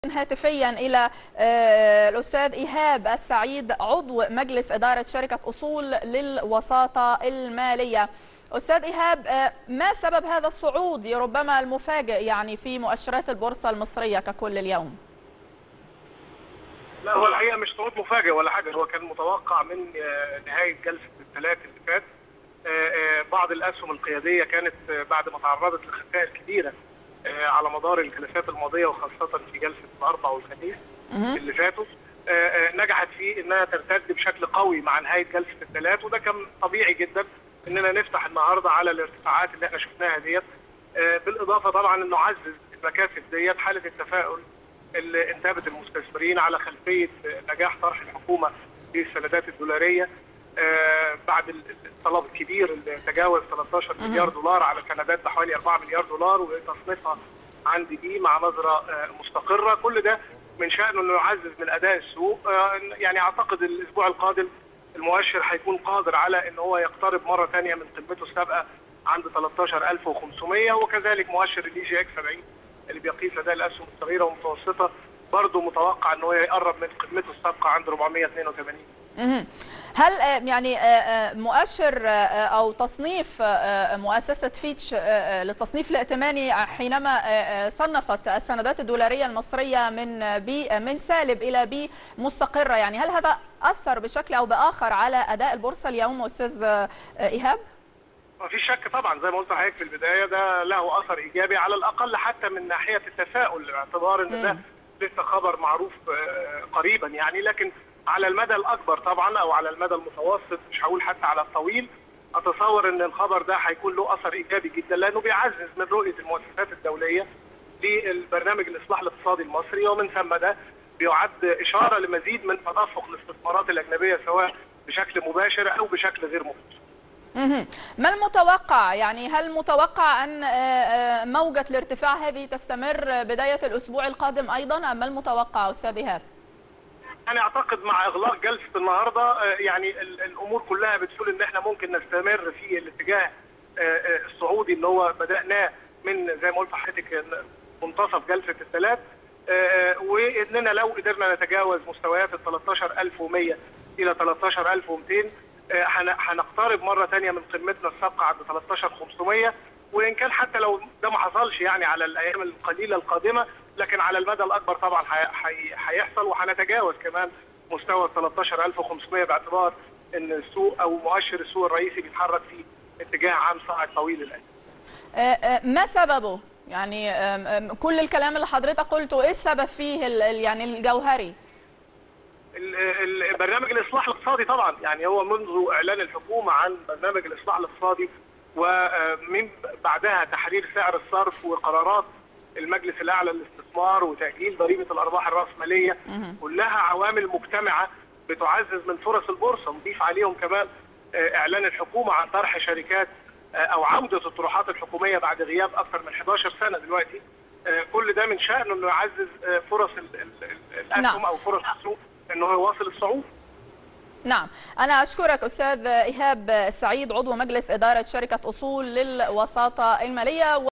هاتفيا إلى الأستاذ إيهاب السعيد عضو مجلس إدارة شركة أصول للوساطة المالية أستاذ إيهاب ما سبب هذا الصعود ربما المفاجئ يعني في مؤشرات البورصة المصرية ككل اليوم؟ لا هو الحقيقه مش صعود مفاجئ ولا حاجه هو كان متوقع من نهايه جلسه الثلاث اللي فات بعض الاسهم القياديه كانت بعد ما تعرضت لخسائر كبيره على مدار الجلسات الماضيه وخاصه في جلسه الاربع والخميس اللي فاتوا نجحت في انها ترتد بشكل قوي مع نهايه جلسه الثلاث وده كان طبيعي جدا اننا نفتح النهارده على الارتفاعات اللي احنا شفناها ديت بالاضافه طبعا انه عزز المكاسب ديت حاله التفاؤل اللي انتابت المستثمرين على خلفيه نجاح طرح الحكومه للسندات الدولاريه بعد الطلب الكبير اللي تجاوز 13 مليار دولار على سندات بحوالي 4 مليار دولار وتصنيفها عند دي مع نظره مستقره كل ده من شانه انه يعزز من اداء السوق يعني اعتقد الاسبوع القادم المؤشر هيكون قادر على ان هو يقترب مره ثانيه من قمته السابقه عند 13500 وكذلك مؤشر الاي جي اكس 70 اللي بيقيس اداء الاسهم الصغيره والمتوسطه برضه متوقع ان هو يقرب من قمته السابقه عند 482 هل يعني مؤشر او تصنيف مؤسسه فيتش للتصنيف الائتماني حينما صنفت السندات الدولاريه المصريه من بي من سالب الى بي مستقره يعني هل هذا اثر بشكل او باخر على اداء البورصه اليوم استاذ ايهاب؟ ما فيش شك طبعا زي ما قلت لحضرتك في البدايه ده له اثر ايجابي على الاقل حتى من ناحيه التفاؤل باعتبار ان ده لسه خبر معروف قريبا يعني لكن على المدى الاكبر طبعا او على المدى المتوسط مش هقول حتى على الطويل اتصور ان الخبر ده هيكون له اثر ايجابي جدا لانه بيعزز من رؤيه المؤسسات الدوليه للبرنامج الاصلاح الاقتصادي المصري ومن ثم ده بيعد اشاره لمزيد من تدفق الاستثمارات الاجنبيه سواء بشكل مباشر او بشكل غير مباشر. ما المتوقع يعني هل متوقع ان موجه الارتفاع هذه تستمر بدايه الاسبوع القادم ايضا ام ما المتوقع استاذ ايهاب؟ انا اعتقد مع اغلاق جلسه النهارده يعني الامور كلها بتقول ان احنا ممكن نستمر في الاتجاه الصعودي اللي هو بداناه من زي ما قلت لحضرتك منتصف جلسه الثلاث واننا لو قدرنا نتجاوز مستويات ال 13100 الى 13200 هنقترب مره ثانيه من قمتنا السابقه عند 13500 وان كان حتى لو ده ما حصلش يعني على الايام القليله القادمه لكن على المدى الاكبر طبعا هيحصل وهنتجاوز كمان مستوى 13500 باعتبار ان السوق او مؤشر السوق الرئيسي بيتحرك في اتجاه عام صاعد طويل الان. ما سببه؟ يعني كل الكلام اللي حضرتك قلته ايه السبب فيه يعني الجوهري؟ برنامج الاصلاح الاقتصادي طبعا يعني هو منذ اعلان الحكومه عن برنامج الاصلاح الاقتصادي ومن بعدها تحرير سعر الصرف وقرارات المجلس الاعلى للاستثمار وتاجيل ضريبه الارباح الراسماليه كلها عوامل مجتمعه بتعزز من فرص البورصه نضيف عليهم كمان اعلان الحكومه عن طرح شركات او عوده الطروحات الحكوميه بعد غياب اكثر من 11 سنه دلوقتي كل ده من شانه انه يعزز فرص الاسهم نعم. او فرص السوق انه يواصل الصعود نعم أنا أشكرك أستاذ إيهاب السعيد عضو مجلس إدارة شركة أصول للوساطة المالية